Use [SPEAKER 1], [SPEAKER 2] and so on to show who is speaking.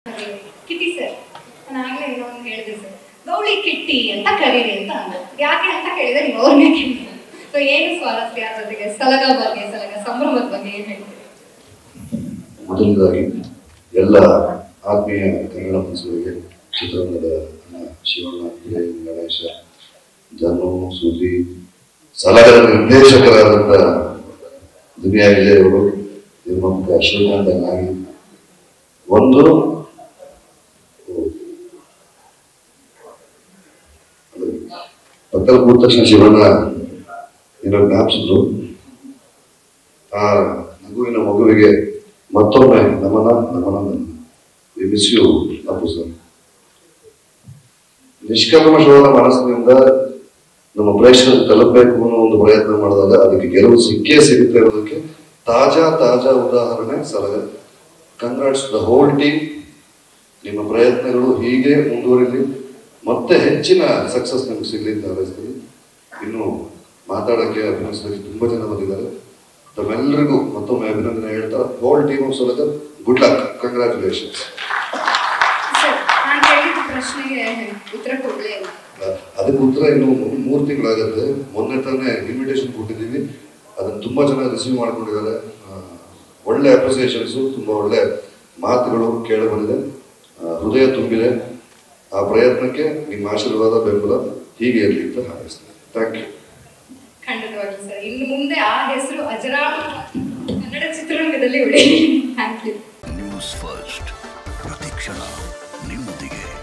[SPEAKER 1] ಕಿಟಿ sir ನಾನು ಆಗ್ಲೇ ಇನ್ನೊಂದು ಹೇಳಿದೆ ಸರ್ ಗೌಳಿ ಕಿಟ್ಟಿ ಅಂತ ಕರೀರಿ ಅಂತ ಅಂದ್ರು ಯಾಕೆ ಅಂತ ಕೇಳಿದ್ರೆ ನೀವು ಅವ್ರನ್ನೇ ಕೇಳಿ ಸೊ ಏನು ಸ್ವಾರಸ್ಯ ಜೊತೆಗೆ ಸಲಗ ಬಗ್ಗೆ ಸಲಗ ಸಂಭ್ರಮದ ಬಗ್ಗೆ ಏನ್ ಹೇಳ್ತೀರಿ
[SPEAKER 2] ಮೊದಲದಾಗಿ ಎಲ್ಲ ಆತ್ಮೀಯ ಕನ್ನಡ ಮನಸ್ಸುಗಳಿಗೆ ಚಿತ್ರರಂಗದ ಅಣ್ಣ ಶಿವಣ್ಣ ವಿಜಯ್ ಗಣೇಶ ಜನು ಸುದ್ದಿ ಸಲಹದ ನಿರ್ದೇಶಕರಾದಂಥ ದುನಿಯಾ ವಿಜಯ್ ಅವರು ನಿರ್ಮಾಪಕ ಶ್ರೀಕಾಂತ ನಾಗಿ ಒಂದು ಪಕ್ಕದ ಕೂತ ತಕ್ಷಣ ಶಿವಣ್ಣ ಏನೋ ಜ್ಞಾಪಿಸಿದ್ರು ಆ ನಗುವಿನ ಮಗುವಿಗೆ ಮತ್ತೊಮ್ಮೆ ನಮನ ನಮನ ಮಿಸ್ ಯು ಅಪ್ಪು ಸರ್ ನಿಷ್ಕಲ್ಮಶವಾದ ಮನಸ್ಸಿನಿಂದ ನಮ್ಮ ಪ್ರೇಕ್ಷಕರಿಗೆ ತಲುಪಬೇಕು ಅನ್ನೋ ಒಂದು ಪ್ರಯತ್ನ ಮಾಡಿದಾಗ ಅದಕ್ಕೆ ಗೆಲುವು ಸಿಕ್ಕೇ ಸಿಗುತ್ತೆ ಅನ್ನೋದಕ್ಕೆ ತಾಜಾ ತಾಜಾ ಉದಾಹರಣೆ Salaga congrats the whole team ನಿಮ್ಮ ಪ್ರಯತ್ನಗಳು ಹೀಗೆ ಮುಂದುವರಿಲಿ ಮತ್ತೆ ಹೆಚ್ಚಿನ ಸಕ್ಸಸ್ ನಿಮ್ಗೆ ಸಿಗ್ಲಿ ಅಂತ ಹಾರೈಸ್ತೀನಿ ಇನ್ನು ಮಾತಾಡೋಕ್ಕೆ ಅಭಿನಯಿಸೋದಕ್ಕೆ ತುಂಬಾ ಜನ ಬಂದಿದ್ದಾರೆ ತಮ್ಮೆಲ್ಲರಿಗೂ ಮತ್ತೊಮ್ಮೆ ಅಭಿನಂದನೆ ಹೇಳ್ತಾ whole team of Salaga good luck congratulations
[SPEAKER 1] sir ನಾನು ಕೇಳಿದ ಪ್ರಶ್ನೆಗೆ ಉತ್ತರ ಕೊಡ್ಲೇ ಇಲ್ಲ
[SPEAKER 2] ಅದಕ್ಕೆ ಉತ್ತರ ಇನ್ನು ಮೂರು ತಿಂಗಳಾಗತ್ತೆ ಮೊನ್ನೆ ತಾನೇ ಇನ್ವಿಟೇಷನ್ ಕೊಟ್ಟಿದ್ದೀವಿ ಅದನ್ನ ತುಂಬಾ ಜನ ರಿಸೀವ್ ಮಾಡ್ಕೊಂಡಿದ್ದಾರೆ ಆ, ಒಳ್ಳೆ ಅಪ್ರಿಸಿಯೇಷನ್ಸು ತುಂಬಾ ಒಳ್ಳೆ ಮಾತುಗಳು ಕೇಳಿ ಬಂದಿದೆ ಆ, ಹೃದಯ ತುಂಬಿದೆ ಆ ಪ್ರಯತ್ನಕ್ಕೆ ನಿಮ್ಮ ಆಶೀರ್ವಾದ ಬೆಂಬಲ ಹೀಗೆ ಇರಲಿ ಅಂತ ಹಾರೈಸ್ತೇನೆ ಥ್ಯಾಂಕ್ ಯು
[SPEAKER 1] ಖಂಡಿತವಾಗ್ಲೂ ಸರ್ ಇನ್ನು ಮುಂದೆ ಆ ಹೆಸರು ಅಜರಾಳ ಕನ್ನಡ ಚಿತ್ರರಂಗದಲ್ಲಿ ಉಳಿಯಲಿ ಥ್ಯಾಂಕ್ ಯು
[SPEAKER 3] ನ್ಯೂಸ್ ಫಸ್ಟ್ ಪ್ರತಿಕ್ಷಣ ನಿಮ್ಮೊಂದಿಗೆ